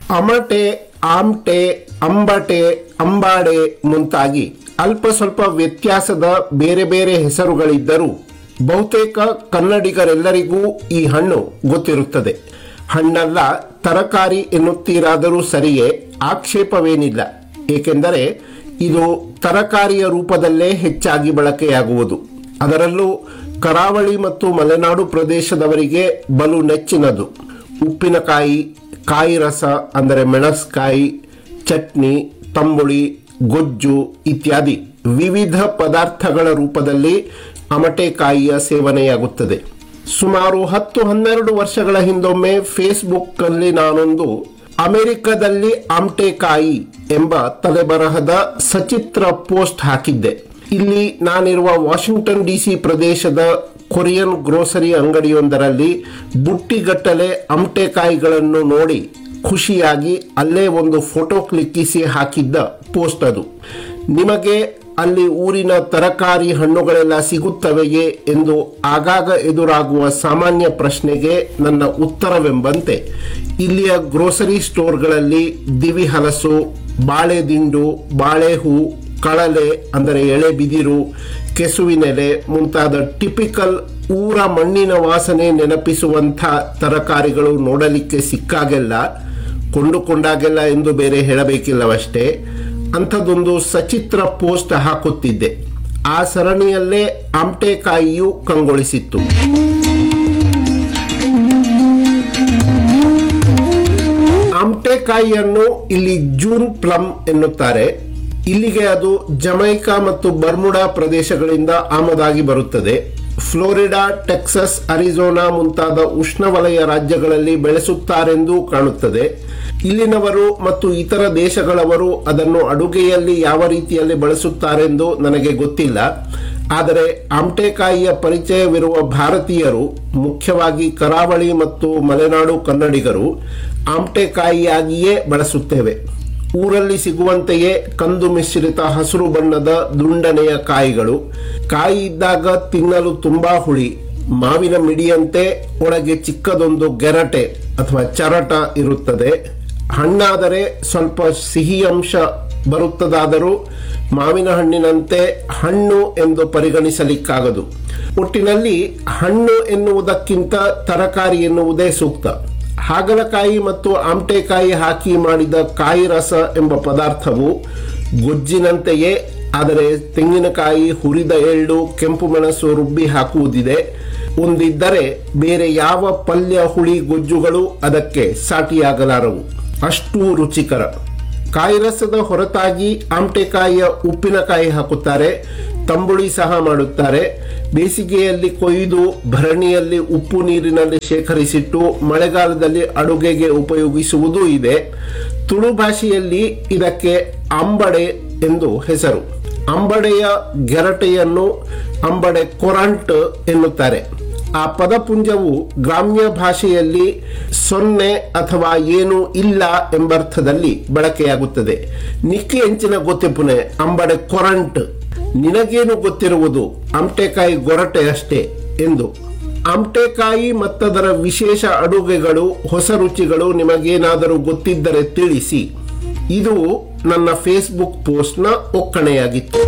ಅಮಟೆ ಆಮ್ಟೆ ಅಂಬಟೆ ಅಂಬಾಡೆ ಮುಂತಾಗಿ ಅಲ್ಪ ಸ್ವಲ್ಪ ವ್ಯತ್ಯಾಸದ ಬೇರೆ ಬೇರೆ ಹೆಸರುಗಳಿದ್ದರೂ ಬಹುತೇಕ ಕನ್ನಡಿಗರೆಲ್ಲರಿಗೂ ಈ ಹಣ್ಣು ಗೊತ್ತಿರುತ್ತದೆ ಹಣ್ಣಲ್ಲ ತರಕಾರಿ ಎನ್ನುತ್ತೀರಾದರೂ ಸರಿಯೇ ಆಕ್ಷೇಪವೇನಿಲ್ಲ ಏಕೆಂದರೆ ಇದು ತರಕಾರಿಯ ರೂಪದಲ್ಲೇ ಹೆಚ್ಚಾಗಿ ಬಳಕೆಯಾಗುವುದು ಅದರಲ್ಲೂ ಕರಾವಳಿ ಮತ್ತು ಮಲೆನಾಡು ಪ್ರದೇಶದವರಿಗೆ ಬಲು ನೆಚ್ಚಿನದು ಉಪ್ಪಿನಕಾಯಿ ಕಾಯಿ ರಸ ಅಂದರೆ ಮೆಣಸ್ಕಾಯಿ ಚಟ್ನಿ ತಂಬುಳಿ ಗೊಜ್ಜು ಇತ್ಯಾದಿ ವಿವಿಧ ಪದಾರ್ಥಗಳ ರೂಪದಲ್ಲಿ ಅಮಟೆಕಾಯಿಯ ಸೇವನೆಯಾಗುತ್ತದೆ ಸುಮಾರು ಹತ್ತು ಹನ್ನೆರಡು ವರ್ಷಗಳ ಹಿಂದೊಮ್ಮೆ ಫೇಸ್ಬುಕ್ನಲ್ಲಿ ನಾನೊಂದು ಅಮೆರಿಕದಲ್ಲಿ ಆಮ್ಟೆಕಾಯಿ ಎಂಬ ತಲೆಬರಹದ ಸಚಿತ್ರ ಪೋಸ್ಟ್ ಹಾಕಿದ್ದೆ ಇಲ್ಲಿ ನಾನಿರುವ ವಾಷಿಂಗ್ಟನ್ ಡಿಸಿ ಪ್ರದೇಶದ ಕೊರಿಯನ್ ಗ್ರೋಸರಿ ಅಂಗಡಿಯೊಂದರಲ್ಲಿ ಬುಟ್ಟಿಗಟ್ಟಲೆ ಅಮಟೆಕಾಯಿಗಳನ್ನು ನೋಡಿ ಖುಷಿಯಾಗಿ ಅಲ್ಲೇ ಒಂದು ಫೋಟೋ ಕ್ಲಿಕ್ಕಿಸಿ ಹಾಕಿದ್ದ ಪೋಸ್ಟ್ ಅದು ನಿಮಗೆ ಅಲ್ಲಿ ಊರಿನ ತರಕಾರಿ ಹಣ್ಣುಗಳೆಲ್ಲ ಸಿಗುತ್ತವೆಯೇ ಎಂದು ಆಗಾಗ ಎದುರಾಗುವ ಸಾಮಾನ್ಯ ಪ್ರಶ್ನೆಗೆ ನನ್ನ ಉತ್ತರವೆಂಬಂತೆ ಇಲ್ಲಿಯ ಗ್ರೋಸರಿ ಸ್ಟೋರ್ಗಳಲ್ಲಿ ದಿವಿ ಹಲಸು ಬಾಳೆದಿಂಡು ಬಾಳೆಹೂ ಕಳಲೆ ಅಂದರೆ ಎಳೆ ಬಿದಿರು ಕೆಸುವಿನೆಲೆ ಮುಂತಾದ ಟಿಪಿಕಲ್ ಊರ ಮಣ್ಣಿನ ವಾಸನೆ ನೆನಪಿಸುವಂಥ ತರಕಾರಿಗಳು ನೋಡಲಿಕ್ಕೆ ಸಿಕ್ಕಾಗೆಲ್ಲ ಕೊಂಡುಕೊಂಡಾಗೆಲ್ಲ ಎಂದು ಬೇರೆ ಹೇಳಬೇಕಿಲ್ಲವಷ್ಟೇ ಅಂಥದ್ದೊಂದು ಸಚಿತ್ರ ಪೋಸ್ಟ್ ಹಾಕುತ್ತಿದ್ದೆ ಆ ಸರಣಿಯಲ್ಲೇ ಆಮ್ಟೆಕಾಯಿಯು ಕಂಗೊಳಿಸಿತ್ತು ಆಮ್ಟೆಕಾಯಿಯನ್ನು ಇಲ್ಲಿ ಜೂನ್ ಪ್ಲಮ್ ಎನ್ನುತ್ತಾರೆ ಇಲ್ಲಿಗೆ ಅದು ಜಮೈಕಾ ಮತ್ತು ಬರ್ಮುಡಾ ಪ್ರದೇಶಗಳಿಂದ ಆಮದಾಗಿ ಬರುತ್ತದೆ ಫ್ಲೋರಿಡಾ ಟೆಕ್ಸಸ್ ಅರಿಜೋನಾ ಮುಂತಾದ ಉಷ್ಣವಲಯ ರಾಜ್ಯಗಳಲ್ಲಿ ಬೆಳೆಸುತ್ತಾರೆಂದೂ ಕಾಣುತ್ತದೆ ಇಲ್ಲಿನವರು ಮತ್ತು ಇತರ ದೇಶಗಳವರು ಅದನ್ನು ಅಡುಗೆಯಲ್ಲಿ ಯಾವ ರೀತಿಯಲ್ಲಿ ಬಳಸುತ್ತಾರೆಂದು ನನಗೆ ಗೊತ್ತಿಲ್ಲ ಆದರೆ ಆಮ್ಟೆಕಾಯಿಯ ಪರಿಚಯವಿರುವ ಭಾರತೀಯರು ಮುಖ್ಯವಾಗಿ ಕರಾವಳಿ ಮತ್ತು ಮಲೆನಾಡು ಕನ್ನಡಿಗರು ಆಮ್ಟೆಕಾಯಿಯಾಗಿಯೇ ಬಳಸುತ್ತೇವೆ ಊರಲ್ಲಿ ಸಿಗುವಂತೆಯೇ ಕಂದು ಮಿಶ್ರಿತ ಹಸಿರು ಬಣ್ಣದ ದುಂಡನೆಯ ಕಾಯಿಗಳು ಕಾಯಿ ಇದ್ದಾಗ ತಿನ್ನಲು ತುಂಬಾ ಹುಳಿ ಮಾವಿನ ಮಿಡಿಯಂತೆ ಒಳಗೆ ಚಿಕ್ಕದೊಂದು ಗೆರಟೆ ಅಥವಾ ಚರಟ ಇರುತ್ತದೆ ಹಣ್ಣಾದರೆ ಸ್ವಲ್ಪ ಸಿಹಿ ಅಂಶ ಬರುತ್ತದಾದರೂ ಮಾವಿನ ಹಣ್ಣಿನಂತೆ ಹಣ್ಣು ಎಂದು ಪರಿಗಣಿಸಲಿಕ್ಕಾಗದು ಒಟ್ಟಿನಲ್ಲಿ ಹಣ್ಣು ಎನ್ನುವುದಕ್ಕಿಂತ ತರಕಾರಿ ಎನ್ನುವುದೇ ಸೂಕ್ತ ಹಾಗಲಕಾಯಿ ಮತ್ತು ಆಮ್ಟೆಕಾಯಿ ಹಾಕಿ ಮಾಡಿದ ಕಾಯಿ ರಸ ಎಂಬ ಪದಾರ್ಥವು ಗೊಜ್ಜಿನಂತೆಯೇ ಆದರೆ ತೆಂಗಿನಕಾಯಿ ಹುರಿದ ಎಳ್ಳು ಕೆಂಪು ಮೆಣಸು ರುಬ್ಬಿ ಹಾಕುವುದಿದೆ ಒಂದಿದ್ದರೆ ಬೇರೆ ಯಾವ ಪಲ್ಯ ಹುಳಿ ಗೊಜ್ಜುಗಳು ಅದಕ್ಕೆ ಸಾಟಿಯಾಗಲಾರವು ಅಷ್ಟೂ ರುಚಿಕರ ಕಾಯಿ ರಸದ ಹೊರತಾಗಿ ಆಮ್ಟೆಕಾಯಿಯ ಉಪ್ಪಿನಕಾಯಿ ಹಾಕುತ್ತಾರೆ ತಂಬುಳಿ ಸಹ ಮಾಡುತ್ತಾರೆ ಬೇಸಿಗೆಯಲ್ಲಿ ಕೊಯ್ದು ಭರಣಿಯಲ್ಲಿ ಉಪ್ಪು ನೀರಿನಲ್ಲಿ ಶೇಖರಿಸಿಟ್ಟು ಮಳೆಗಾಲದಲ್ಲಿ ಅಡುಗೆಗೆ ಉಪಯೋಗಿಸುವುದೂ ಇದೆ ತುಳು ಭಾಷೆಯಲ್ಲಿ ಇದಕ್ಕೆ ಅಂಬಡೆ ಎಂದು ಹೆಸರು ಅಂಬಡೆಯ ಗೆರಟೆಯನ್ನು ಅಂಬಡೆ ಕೊರಂಟ್ ಎನ್ನುತ್ತಾರೆ ಆ ಪದಪುಂಜವು ಗ್ರಾಮ್ಯ ಭಾಷೆಯಲ್ಲಿ ಸೊನ್ನೆ ಅಥವಾ ಏನು ಇಲ್ಲ ಎಂಬರ್ಥದಲ್ಲಿ ಬಳಕೆಯಾಗುತ್ತದೆ ನಿಕ್ಕಿ ಹೆಂಚಿನ ಗೊತ್ತಿಪುನೆ ಅಂಬಡೆ ಕೊರಂಟ್ ನಿನಗೇನು ಗೊತ್ತಿರುವುದು ಆಮ್ಟೆಕಾಯಿ ಗೊರಟೆ ಅಷ್ಟೇ ಎಂದು ಆಮ್ಟೆಕಾಯಿ ಮತ್ತದರ ವಿಶೇಷ ಅಡುಗೆಗಳು ಹೊಸ ರುಚಿಗಳು ನಿಮಗೇನಾದರೂ ಗೊತ್ತಿದ್ದರೆ ತಿಳಿಸಿ ಇದು ನನ್ನ ಫೇಸ್ಬುಕ್ ಪೋಸ್ಟ್ನ ಒಕ್ಕಣೆಯಾಗಿತ್ತು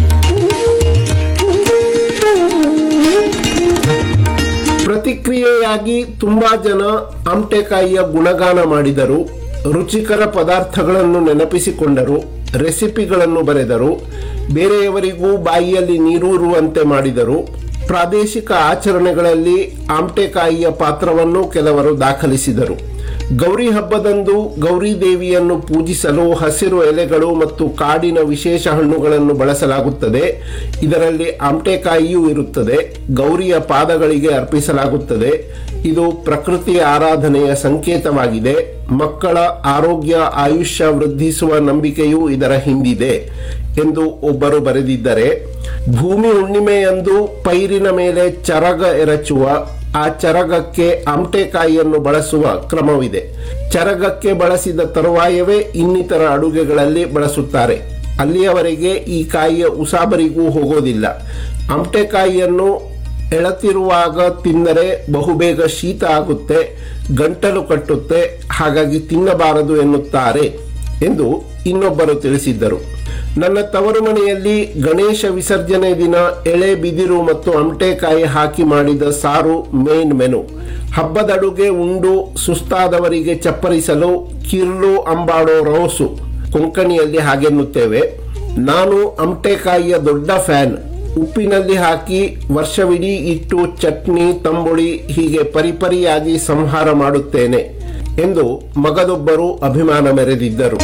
ಪ್ರತಿಕ್ರಿಯೆಯಾಗಿ ತುಂಬಾ ಜನ ಆಮ್ಟೆಕಾಯಿಯ ಗುಣಗಾನ ಮಾಡಿದರು ರುಚಿಕರ ಪದಾರ್ಥಗಳನ್ನು ನೆನಪಿಸಿಕೊಂಡರು ರೆಸಿಪಿಗಳನ್ನು ಬರೆದರು ಬೇರೆಯವರಿಗೂ ಬಾಯಿಯಲ್ಲಿ ನೀರೂರುವಂತೆ ಮಾಡಿದರು ಪ್ರಾದೇಶಿಕ ಆಚರಣೆಗಳಲ್ಲಿ ಆಮ್ಟೆಕಾಯಿಯ ಪಾತ್ರವನ್ನು ಕೆಲವರು ದಾಖಲಿಸಿದರು ಗೌರಿ ಹಬ್ಬದಂದು ಗೌರಿ ದೇವಿಯನ್ನು ಪೂಜಿಸಲು ಹಸಿರು ಎಲೆಗಳು ಮತ್ತು ಕಾಡಿನ ವಿಶೇಷ ಹಣ್ಣುಗಳನ್ನು ಬಳಸಲಾಗುತ್ತದೆ ಇದರಲ್ಲಿ ಆಮ್ಟೆಕಾಯಿಯೂ ಇರುತ್ತದೆ ಗೌರಿಯ ಪಾದಗಳಿಗೆ ಅರ್ಪಿಸಲಾಗುತ್ತದೆ ಇದು ಪ್ರಕೃತಿಯ ಆರಾಧನೆಯ ಸಂಕೇತವಾಗಿದೆ ಮಕ್ಕಳ ಆರೋಗ್ಯ ಆಯುಷ್ಯ ವೃದ್ಧಿಸುವ ನಂಬಿಕೆಯೂ ಇದರ ಹಿಂದಿದೆ ಎಂದು ಒಬ್ಬರು ಬರೆದಿದ್ದರೆ ಭೂಮಿ ಹುಣ್ಣಿಮೆಯಂದು ಪೈರಿನ ಮೇಲೆ ಚರಗ ಎರಚುವ ಆ ಚರಗಕ್ಕೆ ಆಮ್ಟೆಕಾಯಿಯನ್ನು ಬಳಸುವ ಕ್ರಮವಿದೆ ಚರಗಕ್ಕೆ ಬಳಸಿದ ತರುವಾಯವೇ ಇನ್ನಿತರ ಅಡುಗೆಗಳಲ್ಲಿ ಬಳಸುತ್ತಾರೆ ಅಲ್ಲಿಯವರೆಗೆ ಈ ಕಾಯಿಯ ಉಸಾಬರಿಗೂ ಹೋಗೋದಿಲ್ಲ ಆಮ್ಟೆಕಾಯಿಯನ್ನು ಎಳತಿರುವಾಗ ತಿಂದರೆ ಬಹುಬೇಗ ಶೀತ ಆಗುತ್ತೆ ಗಂಟಲು ಕಟ್ಟುತ್ತೆ ಹಾಗಾಗಿ ತಿನ್ನಬಾರದು ಎನ್ನುತ್ತಾರೆ ಎಂದು ಇನ್ನೊಬ್ಬರು ತಿಳಿಸಿದ್ದರು ನನ್ನ ತವರು ಮನೆಯಲ್ಲಿ ಗಣೇಶ ವಿಸರ್ಜನೆ ದಿನ ಎಳೆ ಬಿದಿರು ಮತ್ತು ಅಮಟೆಕಾಯಿ ಹಾಕಿ ಮಾಡಿದ ಸಾರು ಮೇನ್ ಮೆನು ಹಬ್ಬದಡುಗೆ ಉಂಡು ಸುಸ್ತಾದವರಿಗೆ ಚಪ್ಪರಿಸಲು ಕಿರ್ಲು ಅಂಬಾಡೋ ರೋಸು ಕೊಂಕಣಿಯಲ್ಲಿ ಹಾಗೆನ್ನುತ್ತೇವೆ ನಾನು ಅಮಟೆಕಾಯಿಯ ದೊಡ್ಡ ಫ್ಯಾನ್ ಉಪ್ಪಿನಲ್ಲಿ ಹಾಕಿ ವರ್ಷವಿಡೀ ಇಟ್ಟು ಚಟ್ನಿ ತಂಬುಳಿ ಹೀಗೆ ಪರಿಪರಿಯಾಗಿ ಸಂಹಾರ ಮಾಡುತ್ತೇನೆ ಎಂದು ಮಗದೊಬ್ಬರು ಅಭಿಮಾನ ಮೆರೆದಿದ್ದರು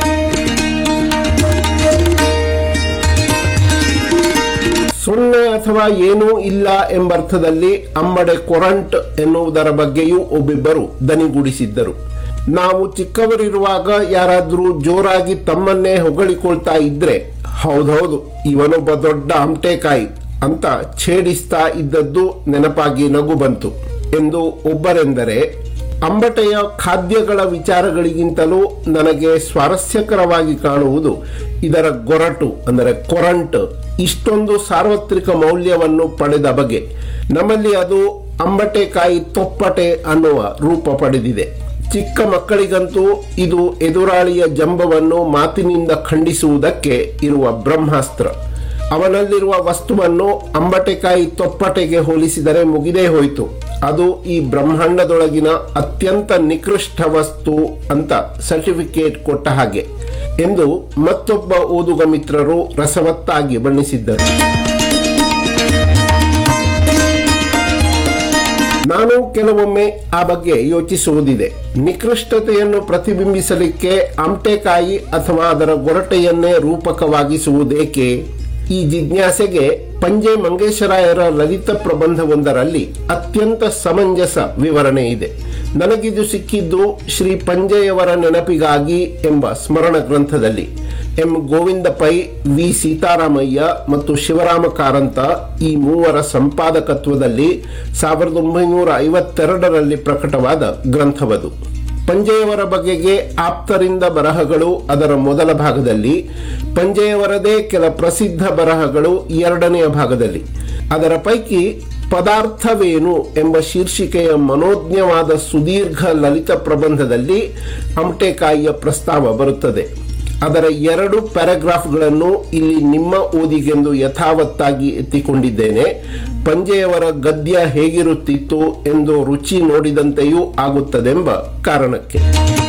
ಸೊನ್ನೆ ಅಥವಾ ಏನೂ ಇಲ್ಲ ಎಂಬರ್ಥದಲ್ಲಿ ಅಮ್ಮಡೆ ಕೊರಂಟ್ ಎನ್ನುವುದರ ಬಗ್ಗೆಯೂ ಒಬ್ಬಿಬ್ಬರು ದನಿಗೂಡಿಸಿದ್ದರು ನಾವು ಚಿಕ್ಕವರಿರುವಾಗ ಯಾರಾದ್ರೂ ಜೋರಾಗಿ ತಮ್ಮನ್ನೇ ಹೊಗಳಿಕೊಳ್ತಾ ಇದ್ರೆ ಹೌದೌದು ಇವನೊಬ್ಬ ದೊಡ್ಡ ಅಮಟೆಕಾಯಿ ಅಂತ ಛೇಡಿಸ್ತಾ ಇದ್ದದ್ದು ನೆನಪಾಗಿ ನಗು ಬಂತು ಎಂದು ಒಬ್ಬರೆಂದರೆ ಅಂಬಟೆಯ ಖಾದ್ಯಗಳ ವಿಚಾರಗಳಿಗಿಂತಲೂ ನನಗೆ ಸ್ವಾರಸ್ಯಕರವಾಗಿ ಕಾಣುವುದು ಇದರ ಗೊರಟು ಅಂದರೆ ಕೊರಂಟ್ ಇಷ್ಟೊಂದು ಸಾರ್ವತ್ರಿಕ ಮೌಲ್ಯವನ್ನು ಪಡೆದ ಬಗೆ ನಮ್ಮಲ್ಲಿ ಅದು ಅಂಬಟೆಕಾಯಿ ತೊಪ್ಪಟೆ ಅನ್ನುವ ರೂಪ ಪಡೆದಿದೆ ಚಿಕ್ಕ ಮಕ್ಕಳಿಗಂತೂ ಇದು ಎದುರಾಳಿಯ ಜಂಬವನ್ನು ಮಾತಿನಿಂದ ಖಂಡಿಸುವುದಕ್ಕೆ ಇರುವ ಬ್ರಹ್ಮಾಸ್ತ್ರ ಅವನಲ್ಲಿರುವ ವಸ್ತುವನ್ನು ಅಂಬಟೆಕಾಯಿ ತೊಪ್ಪಟೆಗೆ ಹೋಲಿಸಿದರೆ ಮುಗಿದೇ ಹೋಯಿತು ಅದು ಈ ಬ್ರಹ್ಮಾಂಡದೊಳಗಿನ ಅತ್ಯಂತ ನಿಕೃಷ್ಟ ವಸ್ತು ಅಂತ ಸರ್ಟಿಫಿಕೇಟ್ ಕೊಟ್ಟ ಹಾಗೆ ಎಂದು ಮತ್ತೊಬ್ಬ ಓದುಗ ಮಿತ್ರರು ರಸವತ್ತಾಗಿ ಬಣ್ಣಿಸಿದ್ದರು ನಾನು ಕೆಲವೊಮ್ಮೆ ಆ ಬಗ್ಗೆ ಯೋಚಿಸುವುದಿದೆ ನಿಕೃಷ್ಟತೆಯನ್ನು ಪ್ರತಿಬಿಂಬಿಸಲಿಕ್ಕೆ ಆಮ್ಟೆಕಾಯಿ ಅಥವಾ ಅದರ ಗೊರಟೆಯನ್ನೇ ರೂಪಕವಾಗಿಸುವುದೇಕೆ ಈ ಜಿಜ್ಞಾಸೆಗೆ ಪಂಜೆ ಮಂಗೇಶರಾಯರ ಲಲಿತ ಪ್ರಬಂಧವೊಂದರಲ್ಲಿ ಅತ್ಯಂತ ಸಮಂಜಸ ವಿವರಣೆ ಇದೆ ನನಗಿದು ಸಿಕ್ಕಿದ್ದು ಶ್ರೀ ಪಂಜೆಯವರ ನೆನಪಿಗಾಗಿ ಎಂಬ ಸ್ಮರಣ ಗ್ರಂಥದಲ್ಲಿ ಎಂ ಗೋವಿಂದ ಪೈ ವಿ ಸೀತಾರಾಮಯ್ಯ ಮತ್ತು ಶಿವರಾಮ ಕಾರಂತ ಈ ಮೂವರ ಸಂಪಾದಕತ್ವದಲ್ಲಿ ಸಾವಿರದ ಒಂಬೈನೂರ ಐವತ್ತೆರಡರಲ್ಲಿ ಪ್ರಕಟವಾದ ಗ್ರಂಥವದು ಪಂಜೆಯವರ ಬಗೆಗೆ ಆಪ್ತರಿಂದ ಬರಹಗಳು ಅದರ ಮೊದಲ ಭಾಗದಲ್ಲಿ ಪಂಜೆಯವರದೇ ಕೆಲ ಪ್ರಸಿದ್ಧ ಬರಹಗಳು ಎರಡನೆಯ ಭಾಗದಲ್ಲಿ ಅದರ ಪೈಕಿ ಪದಾರ್ಥವೇನು ಎಂಬ ಶೀರ್ಷಿಕೆಯ ಮನೋಜ್ಞವಾದ ಸುದೀರ್ಘ ಲಲಿತ ಪ್ರಬಂಧದಲ್ಲಿ ಅಮಟೆಕಾಯಿಯ ಪ್ರಸ್ತಾವ ಬರುತ್ತದೆ ಅದರ ಎರಡು ಪ್ಯಾರಾಗ್ರಾಫ್ಗಳನ್ನು ಇಲ್ಲಿ ನಿಮ್ಮ ಓದಿಗೆಂದು ಯಥಾವತ್ತಾಗಿ ಎತ್ತಿಕೊಂಡಿದ್ದೇನೆ ಪಂಜೆಯವರ ಗದ್ಯ ಹೇಗಿರುತ್ತಿತ್ತು ಎಂದು ರುಚಿ ನೋಡಿದಂತೆಯೂ ಆಗುತ್ತದೆಂಬ ಕಾರಣಕ್ಕೆ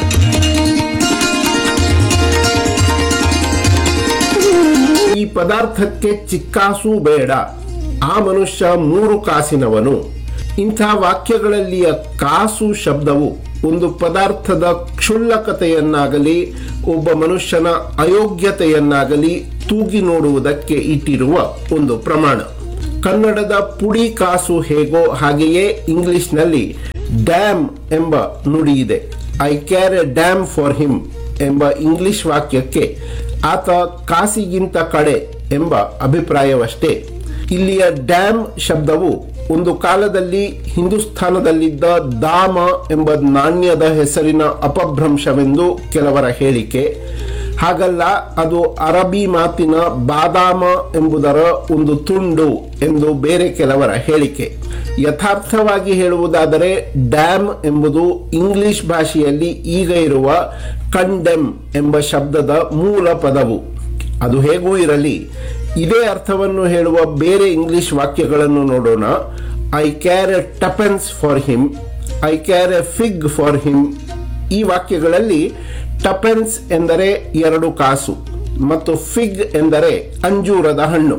ಈ ಪದಾರ್ಥಕ್ಕೆ ಚಿಕ್ಕಾಸು ಬೇಡ ಆ ಮನುಷ್ಯ ಮೂರು ಕಾಸಿನವನು ಇಂಥ ವಾಕ್ಯಗಳಲ್ಲಿಯ ಕಾಸು ಶಬ್ದವು ಒಂದು ಪದಾರ್ಥದ ಕ್ಷುಲ್ಲಕತೆಯನ್ನಾಗಲಿ ಒಬ್ಬ ಮನುಷ್ಯನ ಅಯೋಗ್ಯತೆಯನ್ನಾಗಲಿ ತೂಗಿ ನೋಡುವುದಕ್ಕೆ ಇಟ್ಟಿರುವ ಒಂದು ಪ್ರಮಾಣ ಕನ್ನಡದ ಪುಡಿ ಕಾಸು ಹೇಗೋ ಹಾಗೆಯೇ ಇಂಗ್ಲಿಷ್ನಲ್ಲಿ ಡ್ಯಾಮ್ ಎಂಬ ನುಡಿ ಇದೆ I care a damn for him ಎಂಬ ಇಂಗ್ಲಿಷ್ ವಾಕ್ಯಕ್ಕೆ ಆತ ಕಾಸಿಗಿಂತ ಕಡೆ ಎಂಬ ಅಭಿಪ್ರಾಯವಷ್ಟೇ ಇಲ್ಲಿಯ ಡ್ಯಾಮ್ ಶಬ್ದವು ಒಂದು ಕಾಲದಲ್ಲಿ ಹಿಂದೂಸ್ಥಾನದಲ್ಲಿದ್ದ ದಾಮ ಎಂಬ ನಾಣ್ಯದ ಹೆಸರಿನ ಅಪಭ್ರಂಶವೆಂದು ಕೆಲವರ ಹೇಳಿಕೆ ಹಾಗಲ್ಲ ಅದು ಅರಬಿ ಮಾತಿನ ಬಾದಾಮ ಎಂಬುದರ ಒಂದು ತುಂಡು ಎಂದು ಬೇರೆ ಕೆಲವರ ಹೇಳಿಕೆ ಯಥಾರ್ಥವಾಗಿ ಹೇಳುವುದಾದರೆ ಡ್ಯಾಮ್ ಎಂಬುದು ಇಂಗ್ಲಿಷ್ ಭಾಷೆಯಲ್ಲಿ ಈಗ ಇರುವ ಕಂಡೆಮ್ ಎಂಬ ಶಬ್ದದ ಮೂಲ ಪದವು ಅದು ಹೇಗೂ ಇರಲಿ ಇದೇ ಅರ್ಥವನ್ನು ಹೇಳುವ ಬೇರೆ ಇಂಗ್ಲಿಷ್ ವಾಕ್ಯಗಳನ್ನು ನೋಡೋಣ I care a tuppence for him I care a fig for him ಈ ವಾಕ್ಯಗಳಲ್ಲಿ ಟಪೆನ್ಸ್ ಎಂದರೆ ಎರಡು ಕಾಸು ಮತ್ತು ಫಿಗ್ ಎಂದರೆ ಅಂಜೂರದ ಹಣ್ಣು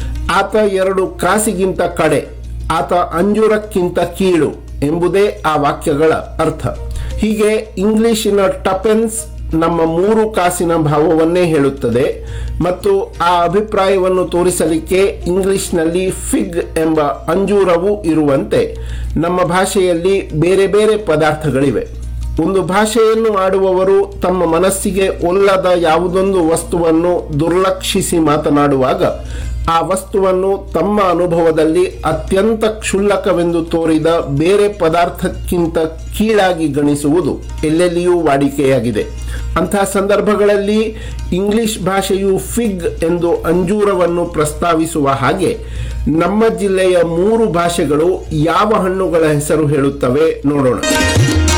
ಆತ ಎರಡು ಕಾಸಿಗಿಂತ ಕಡೆ ಆತ ಅಂಜೂರಕ್ಕಿಂತ ಕೀಳು ಎಂಬುದೇ ಆ ವಾಕ್ಯಗಳ ಅರ್ಥ ಹೀಗೆ ಇಂಗ್ಲಿಶಿನ ಟಪೆನ್ಸ್ ನಮ್ಮ ಮೂರು ಕಾಸಿನ ಭಾವವನ್ನೇ ಹೇಳುತ್ತದೆ ಮತ್ತು ಆ ಅಭಿಪ್ರಾಯವನ್ನು ತೋರಿಸಲಿಕ್ಕೆ ಇಂಗ್ಲಿಷ್ನಲ್ಲಿ ಫಿಗ್ ಎಂಬ ಅಂಜೂರವೂ ಇರುವಂತೆ ನಮ್ಮ ಭಾಷೆಯಲ್ಲಿ ಬೇರೆ ಬೇರೆ ಪದಾರ್ಥಗಳಿವೆ ಒಂದು ಭಾಷೆಯನ್ನು ಆಡುವವರು ತಮ್ಮ ಮನಸ್ಸಿಗೆ ಒಲ್ಲದ ಯಾವುದೊಂದು ವಸ್ತುವನ್ನು ದುರ್ಲಕ್ಷಿಸಿ ಮಾತನಾಡುವಾಗ ಆ ವಸ್ತುವನ್ನು ತಮ್ಮ ಅನುಭವದಲ್ಲಿ ಅತ್ಯಂತ ಕ್ಷುಲ್ಲಕವೆಂದು ತೋರಿದ ಬೇರೆ ಪದಾರ್ಥಕ್ಕಿಂತ ಕೀಳಾಗಿ ಗಣಿಸುವುದು ಎಲ್ಲೆಲ್ಲಿಯೂ ವಾಡಿಕೆಯಾಗಿದೆ ಅಂತಹ ಸಂದರ್ಭಗಳಲ್ಲಿ ಇಂಗ್ಲಿಷ್ ಭಾಷೆಯು ಫಿಗ್ ಎಂದು ಅಂಜೂರವನ್ನು ಪ್ರಸ್ತಾವಿಸುವ ಹಾಗೆ ನಮ್ಮ ಜಿಲ್ಲೆಯ ಮೂರು ಭಾಷೆಗಳು ಯಾವ ಹಣ್ಣುಗಳ ಹೆಸರು ಹೇಳುತ್ತವೆ ನೋಡೋಣ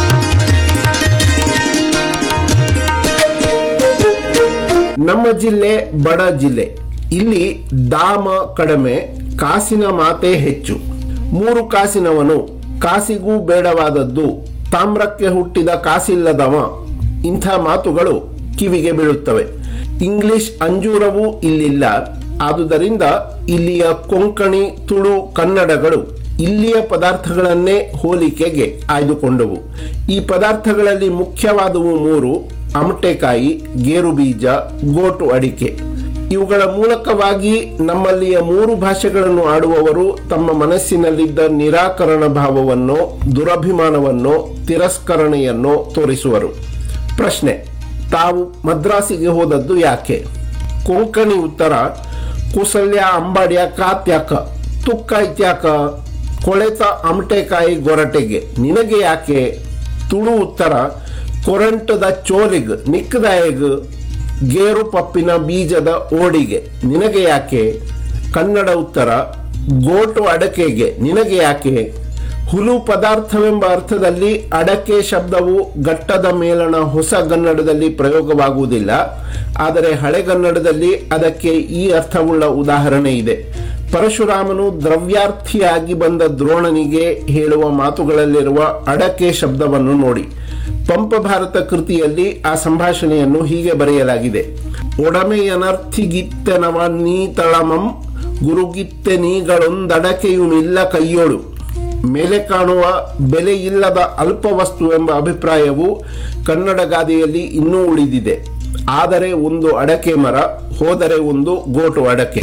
ನಮ್ಮ ಜಿಲ್ಲೆ ಬಡ ಜಿಲ್ಲೆ ಇಲ್ಲಿ ದಾಮ ಕಡಿಮೆ ಕಾಸಿನ ಮಾತೆ ಹೆಚ್ಚು ಮೂರು ಕಾಸಿನವನು ಕಾಸಿಗೂ ಬೇಡವಾದದ್ದು ತಾಮ್ರಕ್ಕೆ ಹುಟ್ಟಿದ ಕಾಸಿಲ್ಲದವ ಇಂಥ ಮಾತುಗಳು ಕಿವಿಗೆ ಬೀಳುತ್ತವೆ ಇಂಗ್ಲಿಷ್ ಅಂಜೂರವೂ ಇಲ್ಲಿಲ್ಲ ಆದುದರಿಂದ ಇಲ್ಲಿಯ ಕೊಂಕಣಿ ತುಳು ಕನ್ನಡಗಳು ಇಲ್ಲಿಯ ಪದಾರ್ಥಗಳನ್ನೇ ಹೋಲಿಕೆಗೆ ಆಯ್ದುಕೊಂಡವು ಈ ಪದಾರ್ಥಗಳಲ್ಲಿ ಮುಖ್ಯವಾದವು ಮೂರು ಅಮಟೆಕಾಯಿ ಗೇರು ಬೀಜ ಗೋಟು ಅಡಿಕೆ ಇವುಗಳ ಮೂಲಕವಾಗಿ ನಮ್ಮಲ್ಲಿಯ ಮೂರು ಭಾಷೆಗಳನ್ನು ಆಡುವವರು ತಮ್ಮ ಮನಸ್ಸಿನಲ್ಲಿದ್ದ ನಿರಾಕರಣ ಭಾವವನ್ನೋ ದುರಭಿಮಾನವನ್ನೋ ತಿರಸ್ಕರಣೆಯನ್ನೋ ತೋರಿಸುವರು ಪ್ರಶ್ನೆ ತಾವು ಮದ್ರಾಸಿಗೆ ಹೋದದ್ದು ಯಾಕೆ ಕೊಂಕಣಿ ಉತ್ತರ ಕುಸಲ್ಯ ಅಂಬಾಡ್ಯ ಕಾತ್ಯಾಕ ತುಕ್ಕ ಇತ್ಯಾಕ ಕೊಳೆತ ಅಮಟೆಕಾಯಿ ಗೊರಟೆಗೆ ನಿನಗೆ ಯಾಕೆ ತುಳು ಉತ್ತರ ಕೊರಂಟದ ಚೋಲಿಗ್ ನಿಕ್ಕದಾಯಗ್ ಗೇರು ಪಪ್ಪಿನ ಬೀಜದ ಓಡಿಗೆ ನಿನಗೆ ಯಾಕೆ ಕನ್ನಡ ಉತ್ತರ ಗೋಟು ಅಡಕೆಗೆ ನಿನಗೆ ಯಾಕೆ ಹುಲು ಪದಾರ್ಥವೆಂಬ ಅರ್ಥದಲ್ಲಿ ಅಡಕೆ ಶಬ್ದವು ಘಟ್ಟದ ಮೇಲಣ ಹೊಸಗನ್ನಡದಲ್ಲಿ ಪ್ರಯೋಗವಾಗುವುದಿಲ್ಲ ಆದರೆ ಹಳೆಗನ್ನಡದಲ್ಲಿ ಅದಕ್ಕೆ ಈ ಅರ್ಥವುಳ್ಳ ಉದಾಹರಣೆ ಇದೆ ಪರಶುರಾಮನು ದ್ರವ್ಯಾರ್ಥಿಯಾಗಿ ಬಂದ ದ್ರೋಣನಿಗೆ ಹೇಳುವ ಮಾತುಗಳಲ್ಲಿರುವ ಅಡಕೆ ಶಬ್ದವನ್ನು ನೋಡಿ ಪಂಪ ಭಾರತ ಕೃತಿಯಲ್ಲಿ ಆ ಸಂಭಾಷಣೆಯನ್ನು ಹೀಗೆ ಬರೆಯಲಾಗಿದೆ ಒಡಮೆಯನರ್ಥಿಗಿತ್ತೆನವ ನೀತಳಮಂ ಗುರುಗಿತ್ತೆ ನೀಗಳೊಂದಡಕೆಯುಮಿಲ್ಲ ಕೈಯೋಳು ಮೇಲೆ ಕಾಣುವ ಬೆಲೆ ಇಲ್ಲದ ಅಲ್ಪ ವಸ್ತು ಎಂಬ ಅಭಿಪ್ರಾಯವು ಕನ್ನಡ ಗಾದೆಯಲ್ಲಿ ಇನ್ನೂ ಉಳಿದಿದೆ ಆದರೆ ಒಂದು ಅಡಕೆ ಮರ ಹೋದರೆ ಒಂದು ಗೋಟು ಅಡಕೆ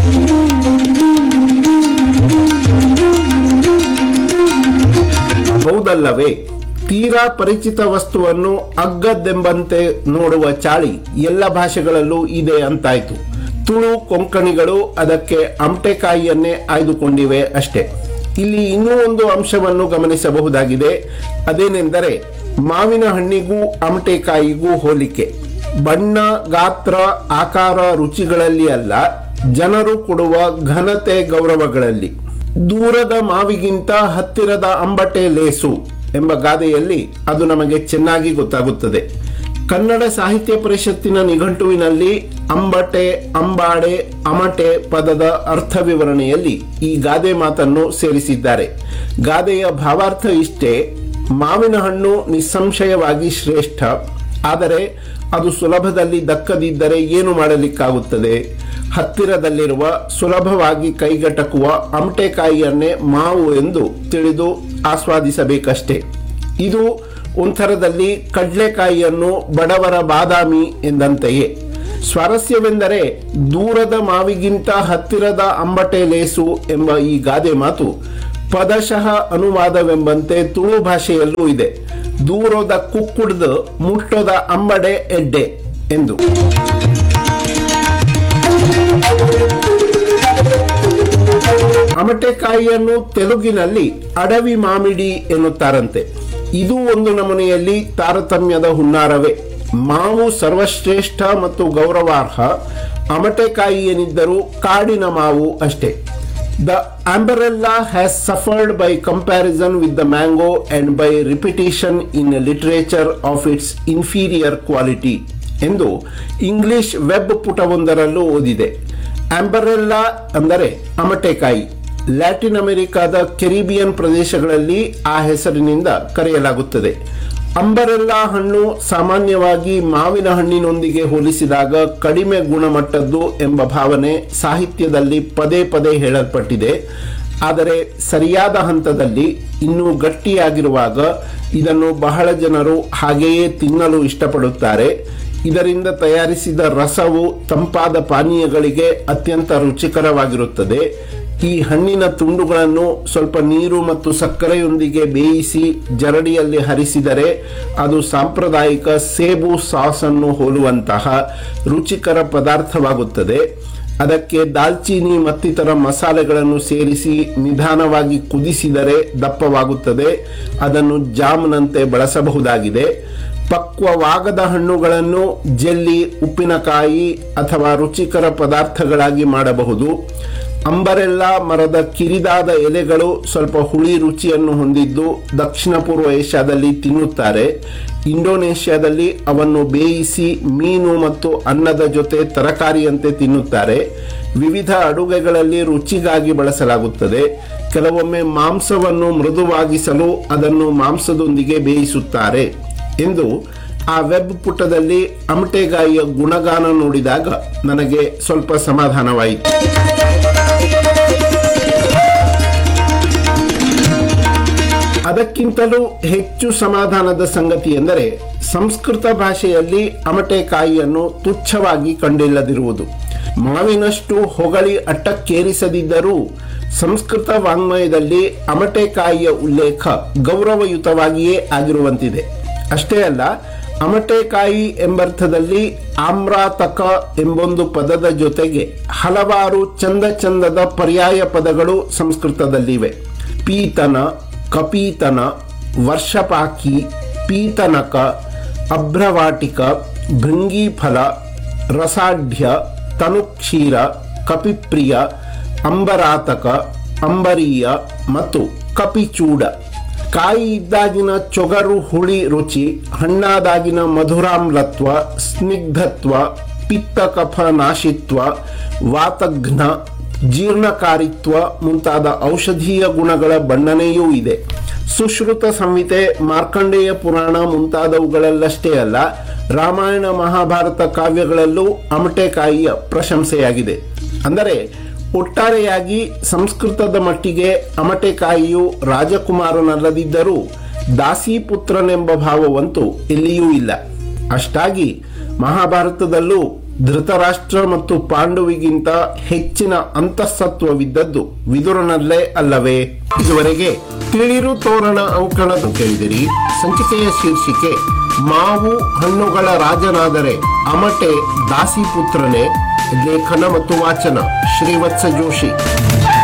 ಹೌದಲ್ಲವೇ ತೀರಾ ಪರಿಚಿತ ವಸ್ತುವನ್ನು ಅಗ್ಗದ್ದೆಂಬಂತೆ ನೋಡುವ ಚಾಳಿ ಎಲ್ಲ ಭಾಷೆಗಳಲ್ಲೂ ಇದೆ ಅಂತಾಯ್ತು ತುಳು ಕೊಂಕಣಿಗಳು ಅದಕ್ಕೆ ಅಮಟೆಕಾಯಿಯನ್ನೇ ಆಯ್ದುಕೊಂಡಿವೆ ಅಷ್ಟೇ ಇಲ್ಲಿ ಇನ್ನೂ ಒಂದು ಅಂಶವನ್ನು ಗಮನಿಸಬಹುದಾಗಿದೆ ಅದೇನೆಂದರೆ ಮಾವಿನ ಹಣ್ಣಿಗೂ ಅಮಟೆಕಾಯಿಗೂ ಹೋಲಿಕೆ ಬಣ್ಣ ಗಾತ್ರ ಆಕಾರ ರುಚಿಗಳಲ್ಲಿ ಅಲ್ಲ ಜನರು ಕೊಡುವ ಘನತೆ ಗೌರವಗಳಲ್ಲಿ ದೂರದ ಮಾವಿಗಿಂತ ಹತ್ತಿರದ ಅಂಬಟೆ ಲೇಸು ಎಂಬ ಗಾದೆಯಲ್ಲಿ ಅದು ನಮಗೆ ಚೆನ್ನಾಗಿ ಗೊತ್ತಾಗುತ್ತದೆ ಕನ್ನಡ ಸಾಹಿತ್ಯ ಪರಿಷತ್ತಿನ ನಿಘಂಟುವಿನಲ್ಲಿ ಅಂಬಟೆ ಅಂಬಾಡೆ ಅಮಟೆ ಪದದ ಅರ್ಥ ವಿವರಣೆಯಲ್ಲಿ ಈ ಗಾದೆ ಮಾತನ್ನು ಸೇರಿಸಿದ್ದಾರೆ ಗಾದೆಯ ಭಾವಾರ್ಥ ಇಷ್ಟೇ ಮಾವಿನ ಹಣ್ಣು ನಿಸ್ಸಂಶಯವಾಗಿ ಶ್ರೇಷ್ಠ ಆದರೆ ಅದು ಸುಲಭದಲ್ಲಿ ದಕ್ಕದಿದ್ದರೆ ಏನು ಮಾಡಲಿಕ್ಕಾಗುತ್ತದೆ ಹತ್ತಿರದಲ್ಲಿರುವ ಸುಲಭವಾಗಿ ಕೈಗೆಟಕುವ ಅಮಟೆಕಾಯಿಯನ್ನೇ ಮಾವು ಎಂದು ತಿಳಿದು ಆಸ್ವಾದಿಸಬೇಕಷ್ಟೇ ಇದು ಒಂಥರದಲ್ಲಿ ಕಡ್ಲೆಕಾಯಿಯನ್ನು ಬಡವರ ಬಾದಾಮಿ ಎಂದಂತೆಯೇ ಸ್ವಾರಸ್ಯವೆಂದರೆ ದೂರದ ಮಾವಿಗಿಂತ ಹತ್ತಿರದ ಅಂಬಟೆ ಲೇಸು ಎಂಬ ಈ ಗಾದೆ ಮಾತು ಪದಶಃ ಅನುವಾದವೆಂಬಂತೆ ತುಳು ಭಾಷೆಯಲ್ಲೂ ಇದೆ ದೂರದ ಕುಕ್ಕುಡ್ದು ಮುಟ್ಟದ ಅಂಬಡೆ ಎಡ್ಡೆ ಎಂದು ಅಮಟೆಕಾಯಿಯನ್ನು ತೆಲುಗಿನಲ್ಲಿ ಅಡವಿ ಮಾಮಿಡಿ ಎನ್ನುತ್ತಾರಂತೆ ಇದು ಒಂದು ನಮೂನೆಯಲ್ಲಿ ತಾರತಮ್ಯದ ಹುನ್ನಾರವೇ ಮಾವು ಸರ್ವಶ್ರೇಷ್ಠ ಮತ್ತು ಗೌರವಾರ್ಹ ಅಮಟೆಕಾಯಿ ಏನಿದ್ದರೂ ಕಾಡಿನ ಮಾವು ಅಷ್ಟೇ the umbrella has suffered by comparison with the mango and by repetition in literature of its inferior quality ಎಂದು ಇಂಗ್ಲಿಷ್ ವೆಬ್ ಪುಟವೊಂದರಲ್ಲೂ ಓದಿದೆ ಆಂಬರೆಲ್ಲಾ ಅಂದರೆ ಅಮಟೆಕಾಯಿ ಲ್ಯಾಟಿನ್ ಅಮೆರಿಕಾದ ಕೆರಿಬಿಯನ್ ಪ್ರದೇಶಗಳಲ್ಲಿ ಆ ಹೆಸರಿನಿಂದ ಕರೆಯಲಾಗುತ್ತದೆ ಅಂಬರೆಲ್ಲಾ ಹಣ್ಣು ಸಾಮಾನ್ಯವಾಗಿ ಮಾವಿನ ಹಣ್ಣಿನೊಂದಿಗೆ ಹೋಲಿಸಿದಾಗ ಕಡಿಮೆ ಗುಣಮಟ್ಟದ್ದು ಎಂಬ ಭಾವನೆ ಸಾಹಿತ್ಯದಲ್ಲಿ ಪದೇ ಪದೇ ಹೇಳಲ್ಪಟ್ಟಿದೆ ಆದರೆ ಸರಿಯಾದ ಹಂತದಲ್ಲಿ ಇನ್ನೂ ಗಟ್ಟಿಯಾಗಿರುವಾಗ ಇದನ್ನು ಬಹಳ ಜನರು ಹಾಗೆಯೇ ತಿನ್ನಲು ಇಷ್ಟಪಡುತ್ತಾರೆ ಇದರಿಂದ ತಯಾರಿಸಿದ ರಸವು ತಂಪಾದ ಪಾನೀಯಗಳಿಗೆ ಅತ್ಯಂತ ರುಚಿಕರವಾಗಿರುತ್ತದೆ ಈ ಹಣ್ಣಿನ ತುಂಡುಗಳನ್ನು ಸ್ವಲ್ಪ ನೀರು ಮತ್ತು ಸಕ್ಕರೆಯೊಂದಿಗೆ ಬೇಯಿಸಿ ಜರಡಿಯಲ್ಲಿ ಹರಿಸಿದರೆ ಅದು ಸಾಂಪ್ರದಾಯಿಕ ಸೇಬು ಸಾಸ್ ಅನ್ನು ಹೋಲುವಂತಹ ರುಚಿಕರ ಪದಾರ್ಥವಾಗುತ್ತದೆ ಅದಕ್ಕೆ ದಾಲ್ಚೀನಿ ಮತ್ತಿತರ ಮಸಾಲೆಗಳನ್ನು ಸೇರಿಸಿ ನಿಧಾನವಾಗಿ ಕುದಿಸಿದರೆ ದಪ್ಪವಾಗುತ್ತದೆ ಅದನ್ನು ಜಾಮ್ನಂತೆ ಬಳಸಬಹುದಾಗಿದೆ ಪಕ್ವವಾಗದ ಹಣ್ಣುಗಳನ್ನು ಜೆಲ್ಲಿ ಉಪ್ಪಿನಕಾಯಿ ಅಥವಾ ರುಚಿಕರ ಪದಾರ್ಥಗಳಾಗಿ ಮಾಡಬಹುದು ಅಂಬರೆಲ್ಲ ಮರದ ಕಿರಿದಾದ ಎಲೆಗಳು ಸ್ವಲ್ಪ ಹುಳಿ ರುಚಿಯನ್ನು ಹೊಂದಿದ್ದು ದಕ್ಷಿಣ ಪೂರ್ವ ಏಷ್ಯಾದಲ್ಲಿ ತಿನ್ನುತ್ತಾರೆ ಇಂಡೋನೇಷ್ಯಾದಲ್ಲಿ ಅವನ್ನು ಬೇಯಿಸಿ ಮೀನು ಮತ್ತು ಅನ್ನದ ಜೊತೆ ತರಕಾರಿಯಂತೆ ತಿನ್ನುತ್ತಾರೆ ವಿವಿಧ ಅಡುಗೆಗಳಲ್ಲಿ ರುಚಿಗಾಗಿ ಬಳಸಲಾಗುತ್ತದೆ ಕೆಲವೊಮ್ಮೆ ಮಾಂಸವನ್ನು ಮೃದುವಾಗಿಸಲು ಅದನ್ನು ಮಾಂಸದೊಂದಿಗೆ ಬೇಯಿಸುತ್ತಾರೆ ಎಂದು ಆ ವೆಬ್ ಪುಟದಲ್ಲಿ ಅಮಟೆಗಾಯಿಯ ಗುಣಗಾನ ನೋಡಿದಾಗ ನನಗೆ ಸ್ವಲ್ಪ ಸಮಾಧಾನವಾಯಿತು ಅದಕ್ಕಿಂತಲೂ ಹೆಚ್ಚು ಸಮಾಧಾನದ ಸಂಗತಿ ಎಂದರೆ ಸಂಸ್ಕೃತ ಭಾಷೆಯಲ್ಲಿ ಅಮಟೆಕಾಯಿಯನ್ನು ತುಚ್ಛವಾಗಿ ಕಂಡಿಲ್ಲದಿರುವುದು ಮಾವಿನಷ್ಟು ಹೊಗಳಿ ಅಟ್ಟಕ್ಕೇರಿಸದಿದ್ದರೂ ಸಂಸ್ಕೃತ ವಾಂಗ್ಮಯದಲ್ಲಿ ಅಮಟೆಕಾಯಿಯ ಉಲ್ಲೇಖ ಗೌರವಯುತವಾಗಿಯೇ ಆಗಿರುವಂತಿದೆ ಅಷ್ಟೇ ಅಲ್ಲ ಅಮಟೆಕಾಯಿ ಎಂಬರ್ಥದಲ್ಲಿ ಆಮ್ರಾತಕ ಎಂಬೊಂದು ಪದದ ಜೊತೆಗೆ ಹಲವಾರು ಚಂದ ಚಂದದ ಪರ್ಯಾಯ ಪದಗಳು ಸಂಸ್ಕೃತದಲ್ಲಿವೆ ಪೀತನ ಕಪೀತನ ವರ್ಷಪಾಕಿ ಪೀತನಕ ಅಭ್ರವಾಟಿಕ ಭೃಂಗೀಫಲ ರಸಾಢ್ಯ ತನುಕ್ಷೀರ ಕಪಿಪ್ರಿಯ ಅಂಬರಾತಕ ಅಂಬರೀಯ ಮತ್ತು ಕಪಿಚೂಡ ಕಾಯಿ ಇದ್ದಾಗಿನ ಚೊಗರು ಹುಳಿ ರುಚಿ ಹಣ್ಣಾದಾಗಿನ ಮಧುರಾಮ್ಲತ್ವ ಸ್ನಿಗ್ಧತ್ವ ಪಿತ್ತ ಕಫ ನಾಶಿತ್ವ ವಾತಘ್ನ ಜೀರ್ಣಕಾರಿತ್ವ ಮುಂತಾದ ಔಷಧೀಯ ಗುಣಗಳ ಬಣ್ಣನೆಯೂ ಇದೆ ಸುಶ್ರುತ ಸಂಹಿತೆ ಮಾರ್ಕಂಡೇಯ ಪುರಾಣ ಮುಂತಾದವುಗಳಲ್ಲಷ್ಟೇ ಅಲ್ಲ ರಾಮಾಯಣ ಮಹಾಭಾರತ ಕಾವ್ಯಗಳಲ್ಲೂ ಅಮಟೆಕಾಯಿಯ ಪ್ರಶಂಸೆಯಾಗಿದೆ ಅಂದರೆ ಒಟ್ಟಾರೆಯಾಗಿ ಸಂಸ್ಕೃತದ ಮಟ್ಟಿಗೆ ಅಮಟೆಕಾಯಿಯು ರಾಜಕುಮಾರನಲ್ಲದಿದ್ದರೂ ದಾಸೀಪುತ್ರನೆಂಬ ಭಾವವಂತೂ ಎಲ್ಲಿಯೂ ಇಲ್ಲ ಅಷ್ಟಾಗಿ ಮಹಾಭಾರತದಲ್ಲೂ ಧೃತರಾಷ್ಟ್ರ ಮತ್ತು ಪಾಂಡುವಿಗಿಂತ ಹೆಚ್ಚಿನ ಅಂತಃಸತ್ವವಿದ್ದದ್ದು ವಿದುರನಲ್ಲೇ ಅಲ್ಲವೇ ಇದುವರೆಗೆ ತಿಳಿರು ತೋರಣ ಅಂಕಣದ ಕೇಳಿದಿರಿ ಸಂಚಿಕೆಯ ಶೀರ್ಷಿಕೆ ಮಾವು ಹಣ್ಣುಗಳ ರಾಜನಾದರೆ ಅಮಟೆ ದಾಸಿಪುತ್ರನೇ ಲೇಖನ ಮತ್ತು ವಾಚನ ಶ್ರೀವತ್ಸ ಜೋಶಿ